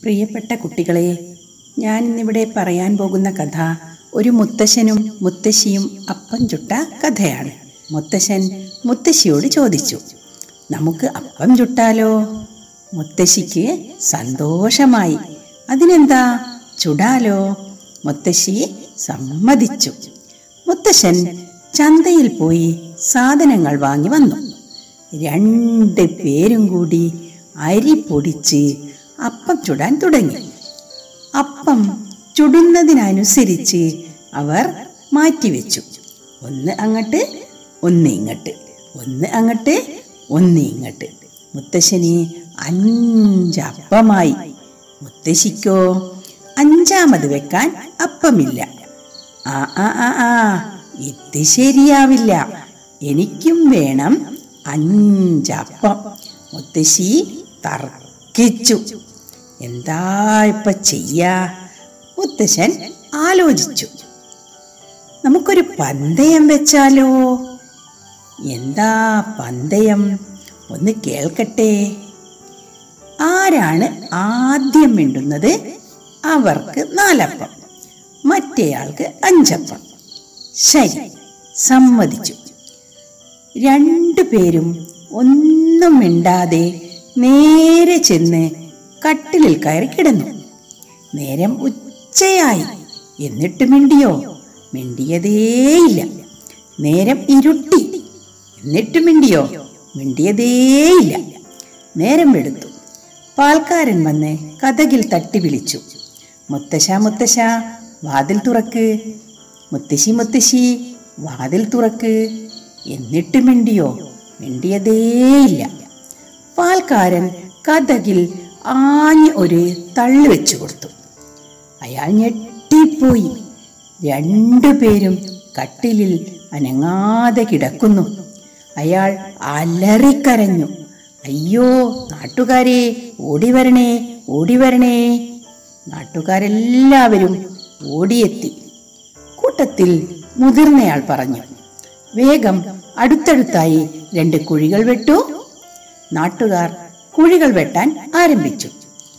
പ്രിയപ്പെട്ട കുട്ടികളെ ഞാൻ ഇന്നിവിടെ പറയാൻ പോകുന്ന കഥ ഒരു മുത്തശ്ശനും മുത്തശ്ശിയും അപ്പം ചുട്ട കഥയാണ് മുത്തശ്ശൻ മുത്തശ്ശിയോട് ചോദിച്ചു നമുക്ക് അപ്പം ചുട്ടാലോ മുത്തശ്ശിക്ക് സന്തോഷമായി അതിനെന്താ ചുടാലോ മുത്തശ്ശി സമ്മതിച്ചു മുത്തശ്ശൻ ചന്തയിൽ പോയി സാധനങ്ങൾ വാങ്ങി വന്നു രണ്ട് പേരും കൂടി അരി പൊടിച്ച് അപ്പം ചുടാൻ തുടങ്ങി അപ്പം ചുടുന്നതിനനുസരിച്ച് അവർ മാറ്റിവെച്ചു ഒന്ന് അങ്ങട്ട് ഒന്ന് ഇങ്ങട്ട് ഒന്ന് അങ്ങട്ട് ഒന്ന് ഇങ്ങട്ട് മുത്തശ്ശന് അഞ്ചപ്പമായി മുത്തശ്ശിക്കോ അഞ്ചാമത് വെക്കാൻ അപ്പമില്ല ആ ആ ആ ആ ഇത് ശരിയാവില്ല എനിക്കും വേണം അഞ്ചപ്പം മുത്തശ്ശി തർക്കിച്ചു എന്താ ഇപ്പൊ ചെയ്യാ മുത്തശ്ശൻ ആലോചിച്ചു നമുക്കൊരു പന്തയം വെച്ചാലോ എന്താ പന്തയം ഒന്ന് കേൾക്കട്ടെ ആരാണ് ആദ്യം മിണ്ടുന്നത് അവർക്ക് നാലപ്പം മറ്റേയാൾക്ക് അഞ്ചപ്പം ശരി സമ്മതിച്ചു രണ്ടു പേരും ഒന്നും മിണ്ടാതെ നേരെ ചെന്ന് കട്ടിലിൽ കയറി കിടന്നു നേരം ഉച്ചയായി എന്നിട്ട് മിണ്ടിയോ മിണ്ടിയതേയില്ല നേരം ഇരുട്ടി എന്നിട്ട് മിണ്ടിയോ മിണ്ടിയതേയില്ല നേരം വെളുത്തു പാൽക്കാരൻ വന്ന് കഥകിൽ തട്ടി വിളിച്ചു മുത്തശ്ശ മുത്തശ്ശ വാതിൽ തുറക്ക് മുത്തശ്ശി മുത്തശ്ശി വാതിൽ തുറക്ക് എന്നിട്ട് മിണ്ടിയോ മിണ്ടിയതേയില്ല പാൽക്കാരൻ കഥകിൽ ആഞ്ഞ് ഒരു തള്ളു വെച്ചു കൊടുത്തു അയാൾ ഞെട്ടിപ്പോയി രണ്ടുപേരും കട്ടിലിൽ അനങ്ങാതെ കിടക്കുന്നു അയാൾ അലറിക്കരഞ്ഞു അയ്യോ നാട്ടുകാരെ ഓടിവരണേ ഓടിവരണേ നാട്ടുകാരെല്ലാവരും ഓടിയെത്തി കൂട്ടത്തിൽ മുതിർന്നയാൾ പറഞ്ഞു വേഗം അടുത്തടുത്തായി രണ്ട് കുഴികൾ വെട്ടു നാട്ടുകാർ കുഴികൾ വെട്ടാൻ ആരംഭിച്ചു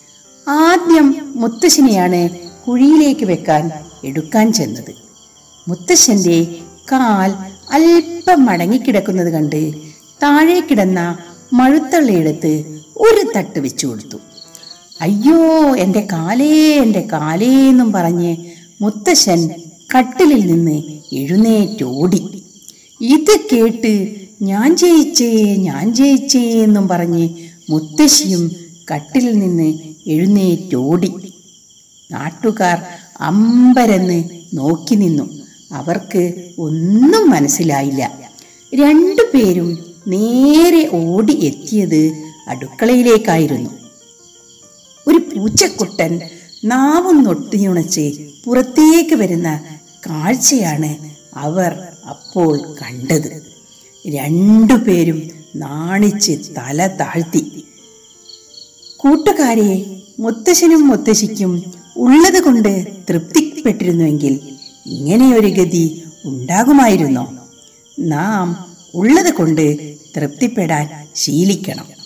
ആദ്യം മുത്തശ്ശനെയാണ് കുഴിയിലേക്ക് വെക്കാൻ എടുക്കാൻ ചെന്നത് മുത്തശ്ശന്റെ കാൽ അല്പം മടങ്ങിക്കിടക്കുന്നത് കണ്ട് താഴെ കിടന്ന മഴുത്തള്ളയെടുത്ത് ഒരു തട്ട് വെച്ചു കൊടുത്തു അയ്യോ എൻ്റെ കാലേ എൻ്റെ കാലേ എന്നും പറഞ്ഞ് മുത്തശ്ശൻ കട്ടിലിൽ നിന്ന് എഴുന്നേറ്റോടി ഇത് കേട്ട് ഞാൻ ജയിച്ചേ ഞാൻ ജയിച്ചേ എന്നും പറഞ്ഞ് മുത്തശ്ശിയും കട്ടിലിൽ നിന്ന് എഴുന്നേറ്റോടി നാട്ടുകാർ അമ്പരന്ന് നോക്കി നിന്നു അവർക്ക് ഒന്നും മനസ്സിലായില്ല രണ്ടുപേരും നേരെ ഓടി എത്തിയത് അടുക്കളയിലേക്കായിരുന്നു ഒരു പൂച്ചക്കുട്ടൻ നാവും നൊട്ടിയുണച്ച് പുറത്തേക്ക് വരുന്ന കാഴ്ചയാണ് അവർ അപ്പോൾ കണ്ടത് രണ്ടുപേരും നാണിച്ച് തല താഴ്ത്തി കൂട്ടുകാരെ മുത്തശ്ശനും മുത്തശ്ശിക്കും ഉള്ളത് കൊണ്ട് തൃപ്തിപ്പെട്ടിരുന്നുവെങ്കിൽ ഇങ്ങനെയൊരു ഗതി ഉണ്ടാകുമായിരുന്നോ നാം ഉള്ളത് കൊണ്ട് തൃപ്തിപ്പെടാൻ ശീലിക്കണം